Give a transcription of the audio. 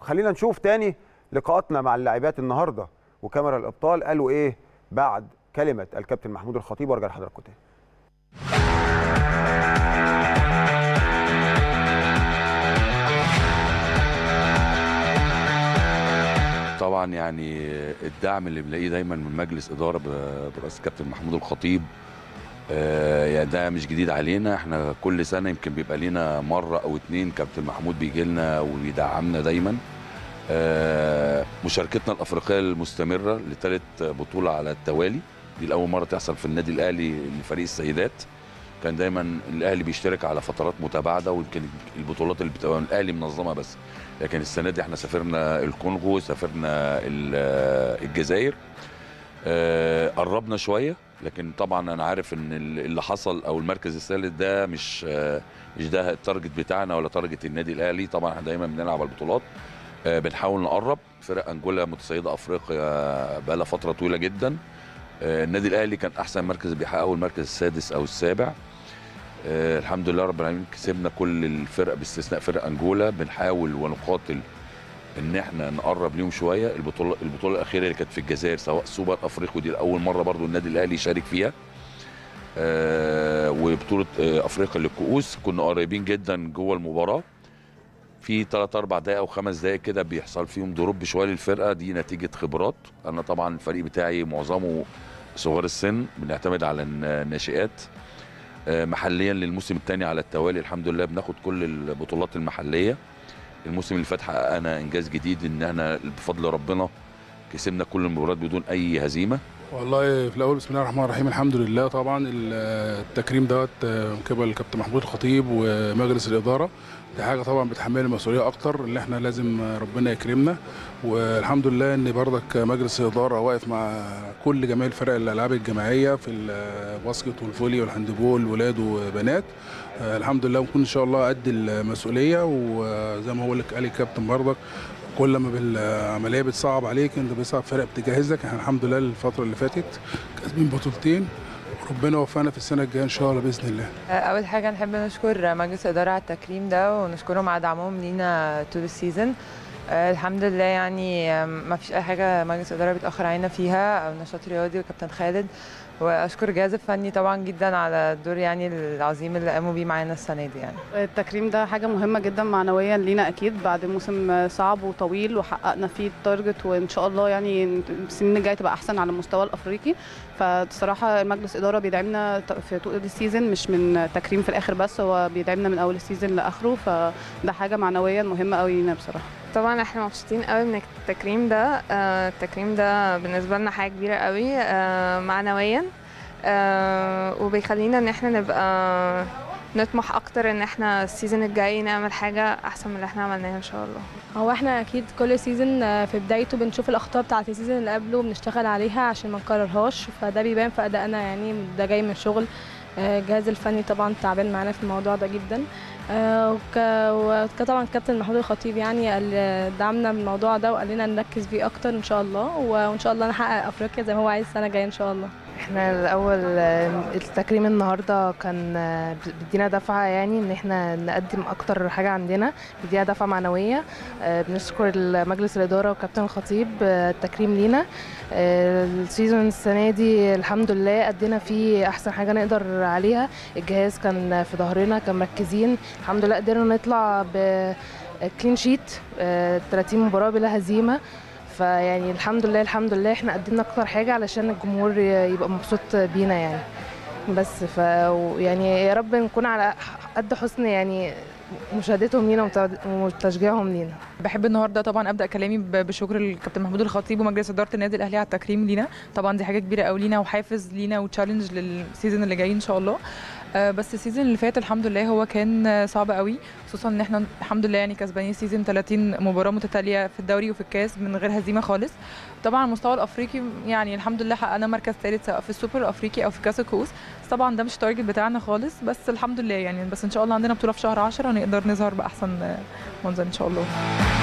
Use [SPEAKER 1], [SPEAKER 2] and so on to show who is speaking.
[SPEAKER 1] خلينا نشوف تاني لقاءاتنا مع اللاعبات النهارده وكاميرا الابطال قالوا ايه بعد كلمه الكابتن محمود الخطيب وارجع لحضراتكم تاني
[SPEAKER 2] طبعا يعني الدعم اللي بنلاقيه دايما من مجلس اداره ب- برئاسه كابتن محمود الخطيب آه، يعني ده مش جديد علينا احنا كل سنه يمكن بيبقى لينا مره او اتنين كابتن محمود بيجي لنا وبيدعمنا دايما آه، مشاركتنا الافريقيه المستمره لثالث بطوله على التوالي دي لاول مره تحصل في النادي الاهلي لفريق السيدات كان دايما الاهلي بيشترك على فترات متباعده ويمكن البطولات اللي بتبقى الاهلي منظمها بس لكن السنه دي احنا سافرنا الكونغو سافرنا ال- الجزائر آه، قربنا شويه لكن طبعا انا عارف ان ال- اللي حصل او المركز الثالث ده مش آه، مش ده التارجت بتاعنا ولا تارجت النادي الاهلي طبعا احنا دايما بنلعب على البطولات آه، بنحاول نقرب فرق انجولا متسيده افريقيا بقى لها فتره طويله جدا آه، النادي الاهلي كان احسن مركز بيحققه المركز السادس او السابع آه، الحمد لله رب العالمين كسبنا كل الفرق باستثناء فرق انجولا بنحاول ونقاتل ان احنا نقرب ليهم شويه البطوله البطوله الاخيره اللي كانت في الجزائر سواء سوبر افريقيا دي اول مره برضو النادي الاهلي يشارك فيها آه وبطوله آه افريقيا للكؤوس كنا قريبين جدا جوه المباراه في 3 4 دقائق او 5 دقائق كده بيحصل فيهم دروب شويه للفرقه دي نتيجه خبرات انا طبعا الفريق بتاعي معظمه صغار السن بنعتمد على الناشئات آه، محليا للموسم الثاني على التوالي الحمد لله بناخد كل البطولات المحليه الموسم اللي فات حققنا انجاز جديد ان احنا بفضل ربنا كسبنا كل المباريات بدون اي هزيمه
[SPEAKER 3] والله في الاول بسم الله الرحمن الرحيم الحمد لله طبعا ال- التكريم دوت من قبل الكابتن محمود الخطيب ومجلس الاداره دي حاجه طبعا بتحمل المسؤوليه اكتر اللي احنا لازم ربنا يكرمنا والحمد لله ان برضك مجلس الاداره واقف مع كل جميع الفرق الالعاب الجماعيه في الباسكت والفولي والهاندبول ولاد وبنات آه، الحمد لله ونكون ان شاء الله قد المسؤوليه وزي ما هو لك قال الكابتن برضك كل ما بالعمليه بتصعب عليك انت بيصعب فرق بتجهز لك احنا الحمد لله الفتره اللي فاتت كاسبين بطولتين ربنا وفقنا في السنه الجايه ان شاء الله باذن الله
[SPEAKER 4] اول حاجه نحب نشكر مجلس الاداره على التكريم ده ونشكرهم على دعمهم لينا طول السيزون آه، الحمد لله يعني آم، ما فيش اي حاجه مجلس الاداره بيتاخر علينا فيها او نشاط رياضي وكابتن خالد واشكر الجهاز الفني طبعا جدا على الدور يعني العظيم اللي قاموا بيه معانا السنه دي يعني
[SPEAKER 5] التكريم ده حاجة مهمة جدا معنويا لينا أكيد بعد موسم صعب وطويل وحققنا فيه التارجت وإن شاء الله يعني السنين الجاية تبقى أحسن على المستوى الأفريقي فالصراحة المجلس إدارة بيدعمنا في طول السيزون مش من تكريم في الآخر بس هو بيدعمنا من أول السيزون لآخره فده حاجة معنويا مهمة قوي لينا بصراحة
[SPEAKER 6] طبعا احنا مبسوطين قوي من التكريم ده آه، التكريم ده بالنسبه لنا حاجه كبيره قوي آه، معنويا آه، وبيخلينا ان احنا نبقى نطمح اكتر ان احنا السيزون الجاي نعمل حاجه احسن من اللي احنا عملناها ان شاء الله
[SPEAKER 7] هو احنا اكيد كل سيزون آه، في بدايته بنشوف الاخطاء بتاعه السيزون اللي قبله وبنشتغل عليها عشان ما نكررهاش فده بيبان في ادائنا يعني ده جاي من شغل آه، الجهاز الفني طبعا تعبان معانا في الموضوع ده جدا آه، وك- وطبعا الكابتن محمود الخطيب يعني قال دعمنا بالموضوع ده وقال لنا نركز فيه اكتر ان شاء الله وان شاء الله نحقق افريقيا زي ما هو عايز السنه الجايه ان شاء الله
[SPEAKER 8] احنا الاول آه، التكريم النهارده كان آه، بيدينا دفعه يعني ان احنا نقدم اكتر حاجه عندنا بيدينا دفعه معنويه آه، بنشكر مجلس الاداره وكابتن الخطيب آه، التكريم لينا آه، السيزون السنه دي الحمد لله ادينا فيه احسن حاجه نقدر عليها الجهاز كان في ظهرنا كان مركزين الحمد لله قدرنا نطلع ب كلين شيت 30 مباراه بلا هزيمه فيعني الحمد لله الحمد لله احنا قدمنا اكتر حاجه علشان الجمهور يبقى مبسوط بينا يعني بس ف يعني يا رب نكون على قد حسن يعني مشاهدتهم لينا وت- وتشجيعهم لينا
[SPEAKER 9] بحب النهارده طبعا ابدا كلامي ب- بشكر الكابتن محمود الخطيب ومجلس اداره النادي الاهلي على التكريم لينا طبعا دي حاجه كبيره قوي لينا وحافز لينا وتشالنج للسيزون اللي جاي ان شاء الله آه، بس السيزون اللي فات الحمد لله هو كان آه، صعب قوي خصوصا ان احنا الحمد لله يعني كسبانين سيزون 30 مباراه متتاليه في الدوري وفي الكاس من غير هزيمه خالص طبعا على المستوى الافريقي يعني الحمد لله حققنا مركز ثالث سواء في السوبر الافريقي او في كاس الكؤوس بس طبعا ده مش التارجت بتاعنا خالص بس الحمد لله يعني بس ان شاء الله عندنا بطوله في شهر 10 نقدر نظهر باحسن آه، منظر ان شاء الله